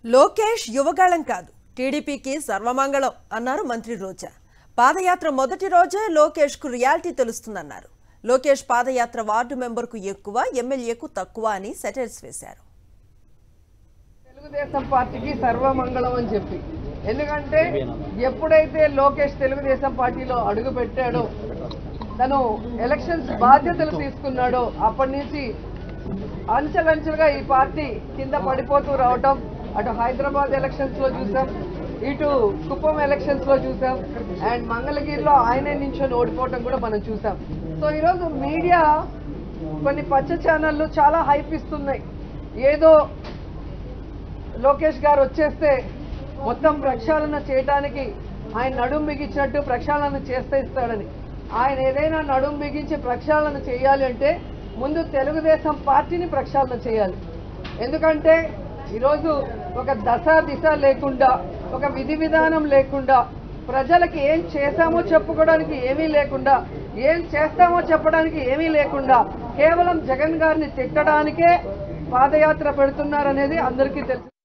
లోకేష్ యువగాళం కాదు టీడీపీకి సర్వమంగళం అన్నారు మంత్రి రోజా పాదయాత్ర మొదటి రోజే లోకేష్ కు రియాలిటీ తెలుస్తుందన్నారు లోకేష్ పాదయాత్ర వార్డు మెంబర్కు ఎక్కువ ఎమ్మెల్యేకు తక్కువ అని సెటైర్స్ వేశారు తెలుగుదేశం పార్టీకి సర్వమంగళం అని చెప్పి ఎందుకంటే ఎప్పుడైతే లోకేష్ తెలుగుదేశం పార్టీలో అడుగు పెట్టాడో తను ఎలక్షన్స్ బాధ్యతలు తీసుకున్నాడో అప్పటి నుంచి అంచెలంచెలుగా ఈ పార్టీ కింద పడిపోతూ రావటం అటు హైదరాబాద్ ఎలక్షన్స్ లో చూసాం ఇటు కుప్పం ఎలక్షన్స్ లో చూసాం అండ్ మంగళగిరిలో ఆయనే నించొని ఓడిపోవటం కూడా మనం చూసాం సో ఈరోజు మీడియా కొన్ని పచ్చ ఛానళ్ళు చాలా హైప్ ఇస్తున్నాయి ఏదో లోకేష్ గారు వచ్చేస్తే మొత్తం ప్రక్షాళన చేయడానికి ఆయన నడుం బిగించినట్టు ప్రక్షాళన చేస్తే ఇస్తాడని ఆయన ఏదైనా నడుం బిగించి ప్రక్షాళన చేయాలి అంటే ముందు తెలుగుదేశం పార్టీని ప్రక్షాళన చేయాలి ఎందుకంటే ఈరోజు ఒక దశ దిశ లేకుండా ఒక విధి విధానం లేకుండా ప్రజలకి ఏం చేశామో చెప్పుకోవడానికి ఏమీ లేకుండా ఏం చేస్తామో చెప్పడానికి ఏమీ లేకుండా కేవలం జగన్ గారిని తిట్టడానికే పాదయాత్ర పెడుతున్నారనేది అందరికీ తెలుసు